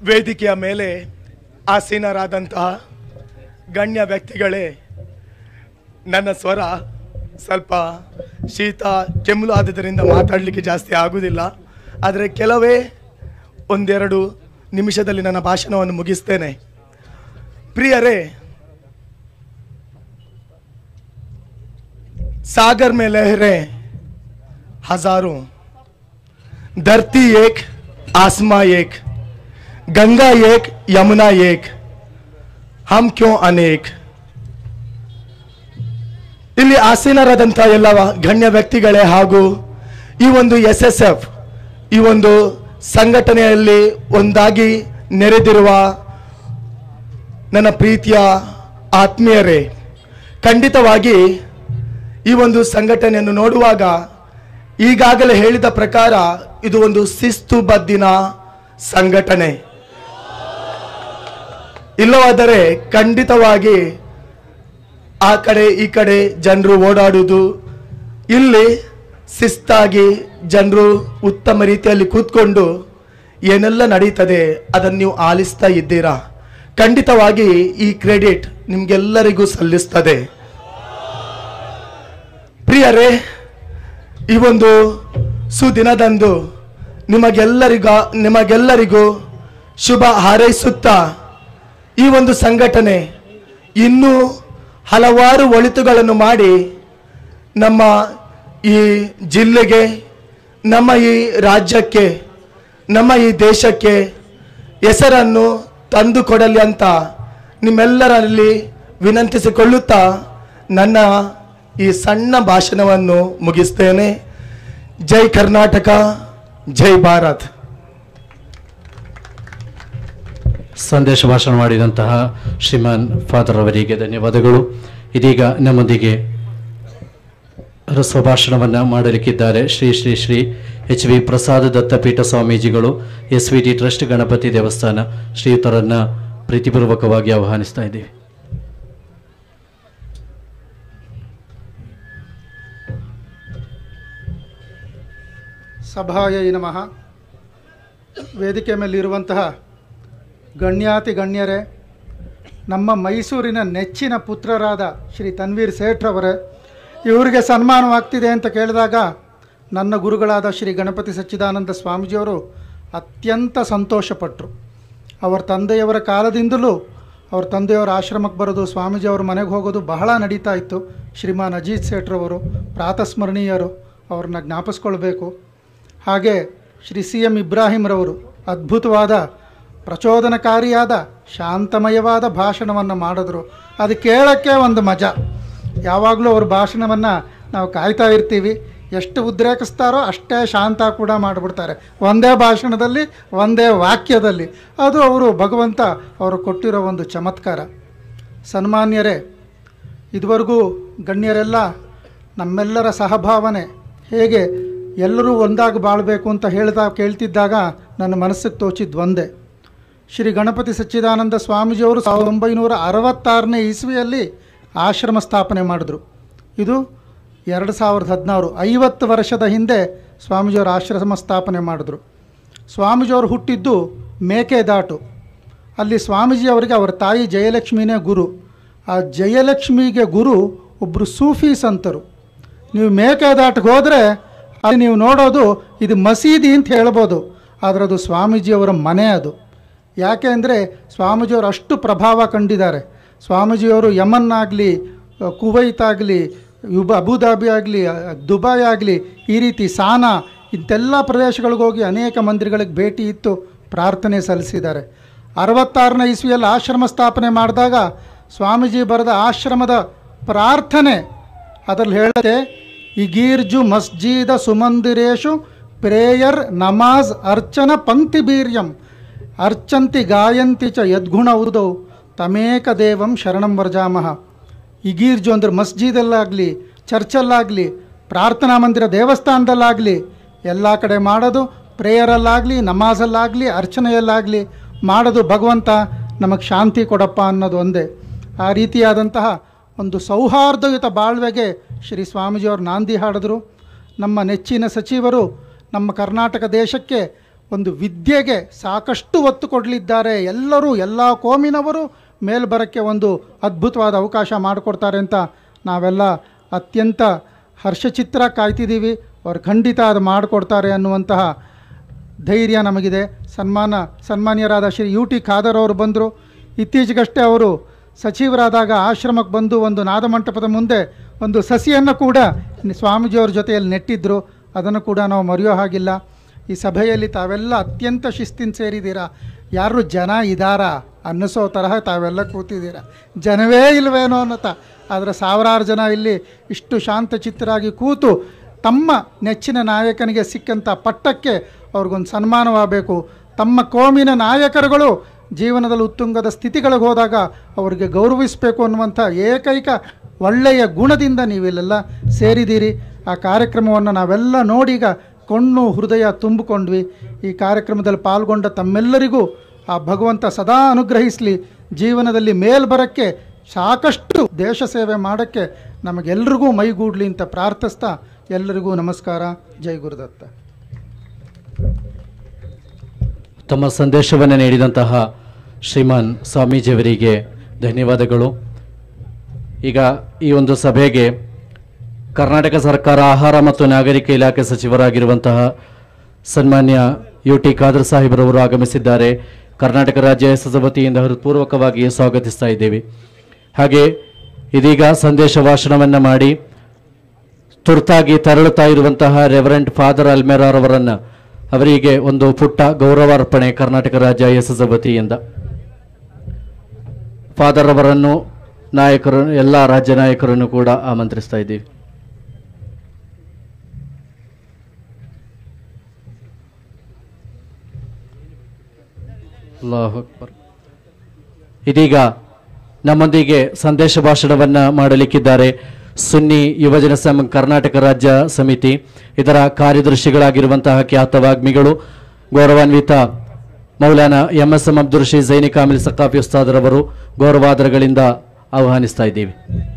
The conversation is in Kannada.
ವೇದಿಕೆಯ ಮೇಲೆ ಆಸೀನರಾದಂತಹ ಗಣ್ಯ ವ್ಯಕ್ತಿಗಳೇ ನನ್ನ ಸ್ವರ ಸ್ವಲ್ಪ ಶೀತ ಕೆಮ್ಮಲು ಆದುದರಿಂದ ಮಾತಾಡಲಿಕ್ಕೆ ಜಾಸ್ತಿ ಆಗುವುದಿಲ್ಲ ಆದರೆ ಕೆಲವೇ ಒಂದೆರಡು ನಿಮಿಷದಲ್ಲಿ ನನ್ನ ಭಾಷಣವನ್ನು ಮುಗಿಸ್ತೇನೆ ಪ್ರಿಯರೇ सागर में लहरें हजारों धरती एक आसमां एक गंगा एक यमुना एक हम क्यों अनेक ಇಲ್ಲಿ ಆಸೀನರಾದಂಥ ಎಲ್ಲ ಗಣ್ಯ ವ್ಯಕ್ತಿಗಳೇ ಹಾಗೂ ಈ ಒಂದು ಎಸ್ ಎಸ್ ಎಫ್ ಈ ಒಂದು ಸಂಘಟನೆಯಲ್ಲಿ ಒಂದಾಗಿ ನೆರೆದಿರುವ ನನ್ನ ಪ್ರೀತಿಯ ಆತ್ಮೀಯರೇ ಖಂಡಿತವಾಗಿ ಈ ಒಂದು ಸಂಘಟನೆಯನ್ನು ನೋಡುವಾಗ ಈಗಾಗಲೇ ಹೇಳಿದ ಪ್ರಕಾರ ಇದು ಒಂದು ಶಿಸ್ತುಬದ್ಧಿನ ಸಂಘಟನೆ ಇಲ್ಲವಾದರೆ ಖಂಡಿತವಾಗಿ ಆ ಕಡೆ ಈ ಕಡೆ ಜನರು ಓಡಾಡುವುದು ಇಲ್ಲಿ ಶಿಸ್ತಾಗಿ ಜನರು ಉತ್ತಮ ರೀತಿಯಲ್ಲಿ ಕೂತ್ಕೊಂಡು ಏನೆಲ್ಲ ನಡೀತದೆ ಅದನ್ನು ನೀವು ಆಲಿಸ್ತಾ ಇದ್ದೀರಾ ಖಂಡಿತವಾಗಿ ಈ ಕ್ರೆಡಿಟ್ ನಿಮ್ಗೆಲ್ಲರಿಗೂ ಸಲ್ಲಿಸ್ತದೆ ಪ್ರಿಯರೇ ಈ ಒಂದು ಸುದಿನದಂದು ನಿಮಗೆಲ್ಲರಿಗ ನಿಮಗೆಲ್ಲರಿಗೂ ಶುಭ ಹಾರೈಸುತ್ತಾ ಈ ಒಂದು ಸಂಘಟನೆ ಇನ್ನೂ ಹಲವಾರು ಒಳಿತುಗಳನ್ನು ಮಾಡಿ ನಮ್ಮ ಈ ಜಿಲ್ಲೆಗೆ ನಮ್ಮ ಈ ರಾಜ್ಯಕ್ಕೆ ನಮ್ಮ ಈ ದೇಶಕ್ಕೆ ಹೆಸರನ್ನು ತಂದು ಕೊಡಲಿ ಅಂತ ನಿಮ್ಮೆಲ್ಲರಲ್ಲಿ ವಿನಂತಿಸಿಕೊಳ್ಳುತ್ತಾ ನನ್ನ ಈ ಸಣ್ಣ ಭಾಷಣವನ್ನು ಮುಗಿಸ್ತೇನೆ ಜೈ ಕರ್ನಾಟಕ ಜೈ ಭಾರತ್ ಸಂದೇಶ ಭಾಷಣ ಮಾಡಿದಂತಹ ಶ್ರೀಮಾನ್ ಫಾದರ್ ಅವರಿಗೆ ಧನ್ಯವಾದಗಳು ಇದೀಗ ನಮ್ಮೊಂದಿಗೆ ಹ್ರಸ್ವ ಭಾಷಣವನ್ನು ಮಾಡಲಿಕ್ಕಿದ್ದಾರೆ ಶ್ರೀ ಶ್ರೀ ಶ್ರೀ ಎಚ್ ವಿ ಪ್ರಸಾದ ದತ್ತಪೀಠ ಸ್ವಾಮೀಜಿಗಳು S V T trust Ganapati ದೇವಸ್ಥಾನ ಶ್ರೀಯುತರನ್ನ ಪ್ರೀತಿಪೂರ್ವಕವಾಗಿ ಆಹ್ವಾನಿಸ್ತಾ ಇದ್ದೀವಿ ಸಭಾಯೈ ನಮಃ ವೇದಿಕೆ ಮೇಲಿರುವಂತಹ ಗಣ್ಯಾತಿ ಗಣ್ಯರೇ ನಮ್ಮ ಮೈಸೂರಿನ ನೆಚ್ಚಿನ ಪುತ್ರರಾದ ಶ್ರೀ ತನ್ವೀರ್ ಸೇಠ್ರವರೇ ಇವರಿಗೆ ಸನ್ಮಾನವಾಗ್ತಿದೆ ಅಂತ ಕೇಳಿದಾಗ ನನ್ನ ಗುರುಗಳಾದ ಶ್ರೀ ಗಣಪತಿ ಸಚ್ಚಿದಾನಂದ ಸ್ವಾಮೀಜಿಯವರು ಅತ್ಯಂತ ಸಂತೋಷಪಟ್ಟರು ಅವರ ತಂದೆಯವರ ಕಾಲದಿಂದಲೂ ಅವ್ರ ತಂದೆಯವರ ಆಶ್ರಮಕ್ಕೆ ಬರೋದು ಸ್ವಾಮೀಜಿಯವ್ರ ಮನೆಗೆ ಹೋಗೋದು ಬಹಳ ನಡೀತಾ ಇತ್ತು ಶ್ರೀಮಾನ್ ಅಜಿತ್ ಸೇಠ್ರವರು ಪ್ರಾತಸ್ಮರಣೀಯರು ಅವ್ರನ್ನ ಜ್ಞಾಪಿಸ್ಕೊಳ್ಬೇಕು ಹಾಗೆ ಶ್ರೀ ಸಿ ಎಂ ಇಬ್ರಾಹಿಂರವರು ಅದ್ಭುತವಾದ ಪ್ರಚೋದನಕಾರಿಯಾದ ಶಾಂತಮಯವಾದ ಭಾಷಣವನ್ನು ಮಾಡಿದ್ರು ಅದು ಕೇಳೋಕ್ಕೆ ಒಂದು ಮಜಾ ಯಾವಾಗಲೂ ಅವ್ರ ಭಾಷಣವನ್ನು ನಾವು ಕಾಯ್ತಾ ಇರ್ತೀವಿ ಎಷ್ಟು ಉದ್ರೇಕಿಸ್ತಾರೋ ಅಷ್ಟೇ ಶಾಂತ ಕೂಡ ಮಾಡಿಬಿಡ್ತಾರೆ ಒಂದೇ ಭಾಷಣದಲ್ಲಿ ಒಂದೇ ವಾಕ್ಯದಲ್ಲಿ ಅದು ಅವರು ಭಗವಂತ ಅವರು ಕೊಟ್ಟಿರೋ ಒಂದು ಚಮತ್ಕಾರ ಸನ್ಮಾನ್ಯರೇ ಇದುವರೆಗೂ ಗಣ್ಯರೆಲ್ಲ ನಮ್ಮೆಲ್ಲರ ಸಹಭಾವನೆ ಹೇಗೆ ಎಲ್ಲರೂ ಒಂದಾಗಿ ಬಾಳಬೇಕು ಅಂತ ಹೇಳ್ತಾ ಕೇಳ್ತಿದ್ದಾಗ ನನ್ನ ಮನಸ್ಸಿಗೆ ತೋಚಿದ್ದು ಒಂದೇ ಶ್ರೀ ಗಣಪತಿ ಸಚ್ಚಿದಾನಂದ ಸ್ವಾಮೀಜಿಯವರು ಸಾವಿರದ ಒಂಬೈನೂರ ಅರವತ್ತಾರನೇ ಇಸ್ವಿಯಲ್ಲಿ ಆಶ್ರಮ ಸ್ಥಾಪನೆ ಮಾಡಿದ್ರು ಇದು ಎರಡು ಸಾವಿರದ ಹದಿನಾರು ಐವತ್ತು ವರ್ಷದ ಹಿಂದೆ ಸ್ವಾಮೀಜಿಯವರು ಆಶ್ರಮ ಸ್ಥಾಪನೆ ಮಾಡಿದ್ರು ಸ್ವಾಮೀಜಿಯವರು ಹುಟ್ಟಿದ್ದು ಮೇಕೆದಾಟು ಅಲ್ಲಿ ಸ್ವಾಮೀಜಿಯವರಿಗೆ ಅವರ ತಾಯಿ ಜಯಲಕ್ಷ್ಮಿನೇ ಗುರು ಆ ಜಯಲಕ್ಷ್ಮಿಗೆ ಗುರು ಒಬ್ಬರು ಸೂಫಿ ಸಂತರು ನೀವು ಮೇಕೆದಾಟಿಗೆ ಹೋದರೆ ಅಲ್ಲಿ ನೀವು ನೋಡೋದು ಇದು ಮಸೀದಿ ಅಂತ ಹೇಳ್ಬೋದು ಆದರೆ ಅದು ಸ್ವಾಮೀಜಿಯವರ ಮನೆ ಅದು ಯಾಕೆ ಅಂದರೆ ಸ್ವಾಮೀಜಿಯವರು ಅಷ್ಟು ಪ್ರಭಾವ ಕಂಡಿದ್ದಾರೆ ಸ್ವಾಮೀಜಿಯವರು ಯಮನ್ ಆಗಲಿ ಕುವೈತ್ ಆಗಲಿ ಯುಬ ಅಬುದಾಬಿ ಆಗಲಿ ದುಬೈ ಆಗಲಿ ಈ ರೀತಿ ಸಾನಾ ಇಂತೆಲ್ಲ ಪ್ರದೇಶಗಳಿಗೆ ಹೋಗಿ ಅನೇಕ ಮಂದಿರಗಳಿಗೆ ಭೇಟಿ ಇತ್ತು ಪ್ರಾರ್ಥನೆ ಸಲ್ಲಿಸಿದ್ದಾರೆ ಅರವತ್ತಾರನೇ ಇಸ್ವಿಯಲ್ಲಿ ಆಶ್ರಮ ಸ್ಥಾಪನೆ ಮಾಡಿದಾಗ ಸ್ವಾಮೀಜಿ ಬರೆದ ಆಶ್ರಮದ ಪ್ರಾರ್ಥನೆ ಅದರಲ್ಲಿ ಹೇಳುತ್ತೆ ಇಗೀರ್ಜು ಮಸ್ಜಿದ ಸುಮಂದಿರೇಶು ಪ್ರೇಯರ್ ನಮಾಜ್ ಅರ್ಚನ ಪಂಕ್ತಿ ಬೀರ್ಯಂ ಅರ್ಚಂತಿ ಗಾಯಂತಿ ಚ ಯದ್ಗುಣ ಉದೌ ತಮೇಕ ದೇವಂ ಶರಣಂ ವರ್ಜಾಮಹ ಇಗೀರ್ಜು ಅಂದ್ರೆ ಮಸ್ಜಿದಲ್ಲಾಗಲಿ ಚರ್ಚಲ್ಲಾಗಲಿ ಪ್ರಾರ್ಥನಾ ಮಂದಿರ ದೇವಸ್ಥಾನದಲ್ಲಾಗಲಿ ಎಲ್ಲ ಕಡೆ ಮಾಡೋದು ಪ್ರೇಯರಲ್ಲಾಗಲಿ ನಮಾಜಲ್ಲಾಗಲಿ ಅರ್ಚನೆಯಲ್ಲಾಗಲಿ ಮಾಡೋದು ಭಗವಂತ ನಮಗೆ ಶಾಂತಿ ಕೊಡಪ್ಪ ಅನ್ನೋದು ಒಂದೇ ಆ ರೀತಿಯಾದಂತಹ ಒಂದು ಸೌಹಾರ್ದಯುತ ಬಾಳ್ವೆಗೆ ಶ್ರೀ ಸ್ವಾಮೀಜಿಯವರು ನಾಂದಿ ಹಾಡಿದ್ರು ನಮ್ಮ ನೆಚ್ಚಿನ ಸಚಿವರು ನಮ್ಮ ಕರ್ನಾಟಕ ದೇಶಕ್ಕೆ ಒಂದು ವಿದ್ಯೆಗೆ ಸಾಕಷ್ಟು ಒತ್ತು ಕೊಡಲಿದ್ದಾರೆ ಎಲ್ಲರೂ ಎಲ್ಲ ಕೋಮಿನವರು ಮೇಲ್ಬರಕ್ಕೆ ಒಂದು ಅದ್ಭುತವಾದ ಅವಕಾಶ ಮಾಡಿಕೊಡ್ತಾರೆ ಅಂತ ನಾವೆಲ್ಲ ಅತ್ಯಂತ ಹರ್ಷಚಿತ್ರ ಕಾಯ್ತಿದ್ದೀವಿ ಅವ್ರು ಖಂಡಿತ ಅದು ಮಾಡಿಕೊಡ್ತಾರೆ ಅನ್ನುವಂತಹ ಧೈರ್ಯ ನಮಗಿದೆ ಸನ್ಮಾನ ಸನ್ಮಾನ್ಯರಾದ ಶ್ರೀ ಯು ಟಿ ಖಾದರ್ ಅವರು ಬಂದರು ಇತ್ತೀಚೆಗಷ್ಟೇ ಅವರು ಸಚಿವರಾದಾಗ ಆಶ್ರಮಕ್ಕೆ ಬಂದು ಒಂದು ನಾದಮಂಟಪದ ಮುಂದೆ ಒಂದು ಸಸಿಯನ್ನು ಕೂಡ ಸ್ವಾಮೀಜಿಯವ್ರ ಜೊತೆಯಲ್ಲಿ ನೆಟ್ಟಿದ್ದರು ಅದನ್ನು ಕೂಡ ನಾವು ಮರೆಯೋ ಹಾಗಿಲ್ಲ ಈ ಸಭೆಯಲ್ಲಿ ತಾವೆಲ್ಲ ಅತ್ಯಂತ ಶಿಸ್ತಿನ ಸೇರಿದ್ದೀರಾ ಯಾರು ಜನ ಇದ್ದಾರಾ ಅನ್ನಿಸೋ ತರಹ ತಾವೆಲ್ಲ ಕೂತಿದ್ದೀರಾ ಜನವೇ ಇಲ್ವೇನೋ ಅನ್ನತ ಆದರೆ ಸಾವಿರಾರು ಜನ ಇಲ್ಲಿ ಇಷ್ಟು ಶಾಂತಚಿತ್ತರಾಗಿ ಕೂತು ತಮ್ಮ ನೆಚ್ಚಿನ ನಾಯಕನಿಗೆ ಸಿಕ್ಕಂಥ ಪಟ್ಟಕ್ಕೆ ಅವ್ರಿಗೊಂದು ಸನ್ಮಾನವಾಗಬೇಕು ತಮ್ಮ ಕೋಮಿನ ನಾಯಕರುಗಳು ಜೀವನದಲ್ಲಿ ಉತ್ತುಂಗದ ಸ್ಥಿತಿಗಳಿಗೆ ಹೋದಾಗ ಅವರಿಗೆ ಗೌರವಿಸಬೇಕು ಅನ್ನುವಂಥ ಏಕೈಕ ಒಳ್ಳೆಯ ಗುಣದಿಂದ ನೀವಿಲ್ಲೆಲ್ಲ ಸೇರಿದ್ದೀರಿ ಆ ಕಾರ್ಯಕ್ರಮವನ್ನು ನಾವೆಲ್ಲ ನೋಡೀಗ ಕಣ್ಣು ಹೃದಯ ತುಂಬಿಕೊಂಡ್ವಿ ಈ ಕಾರ್ಯಕ್ರಮದಲ್ಲಿ ಪಾಲ್ಗೊಂಡ ತಮ್ಮೆಲ್ಲರಿಗೂ ಆ ಭಗವಂತ ಸದಾ ಅನುಗ್ರಹಿಸಲಿ ಜೀವನದಲ್ಲಿ ಮೇಲ್ಬರಕ್ಕೆ ಸಾಕಷ್ಟು ದೇಶ ಸೇವೆ ಮಾಡೋಕ್ಕೆ ನಮಗೆಲ್ರಿಗೂ ಮೈಗೂಡಲಿ ಅಂತ ಪ್ರಾರ್ಥಿಸ್ತಾ ಎಲ್ಲರಿಗೂ ನಮಸ್ಕಾರ ಜೈ ಗುರುದತ್ತ ತಮ್ಮ ಸಂದೇಶವನ್ನು ನೀಡಿದಂತಹ ಶ್ರೀಮಾನ್ ಸ್ವಾಮೀಜಿಯವರಿಗೆ ಧನ್ಯವಾದಗಳು ಈಗ ಈ ಒಂದು ಸಭೆಗೆ ಕರ್ನಾಟಕ ಸರ್ಕಾರ ಆಹಾರ ಮತ್ತು ನಾಗರಿಕ ಇಲಾಖೆ ಸಚಿವರಾಗಿರುವಂತಹ ಸನ್ಮಾನ್ಯ ಯು ಟಿ ಖಾದರ್ ಸಾಹೇಬರವರು ಆಗಮಿಸಿದ್ದಾರೆ ಕರ್ನಾಟಕ ರಾಜ್ಯ ಎಸ್ಎಸ್ ವತಿಯಿಂದ ಹೃತ್ಪೂರ್ವಕವಾಗಿ ಸ್ವಾಗತಿಸ್ತಾ ಇದ್ದೇವೆ ಹಾಗೆ ಇದೀಗ ಸಂದೇಶ ಭಾಷಣವನ್ನು ಮಾಡಿ ತುರ್ತಾಗಿ ತೆರಳುತ್ತಾ ಇರುವಂತಹ ರೆವರೆಂಟ್ ಫಾದರ್ ಅಲ್ಮೆರಾರವರನ್ನು ಅವರಿಗೆ ಒಂದು ಪುಟ್ಟ ಗೌರವಾರ್ಪಣೆ ಕರ್ನಾಟಕ ರಾಜ್ಯ ಎಸ್ಎಸ್ ವತಿಯಿಂದ ಫಾದರ್ ಅವರನ್ನು ನಾಯಕರು ಎಲ್ಲ ರಾಜ್ಯ ನಾಯಕರನ್ನು ಕೂಡ ಆಮಂತ್ರಿಸ್ತಾ ಇದ್ದೀವಿ ಅಲ್ಲಾಹು ಅಕ್ಬರ್. ಇದೀಗ ನಮ್ಮೊಂದಿಗೆ ಸಂದೇಶ ಭಾಷಣವನ್ನ ಮಾಡಲಿಕ್ಕಿದ್ದಾರೆ ಸುನ್ನಿ ಯುವಜನ ಸಂಘ ಕರ್ನಾಟಕ ರಾಜ್ಯ ಸಮಿತಿ ಇದರ ಕಾರ್ಯದರ್ಶಿಗಳಾಗಿರುವಂತಹ ಖ್ಯಾತ ವಾಗ್ಮಿಗಳು ಗೌರವಾನ್ವಿತ Maulana M S M Abdul Rasheed Zaini Kamil Saqafi ಉಸ್ತಾದರವರು ಗೌರವಾದರಗಳಿಂದ ಆಹ್ವಾನಿಸ್ತಾ ಇದ್ದೀವಿ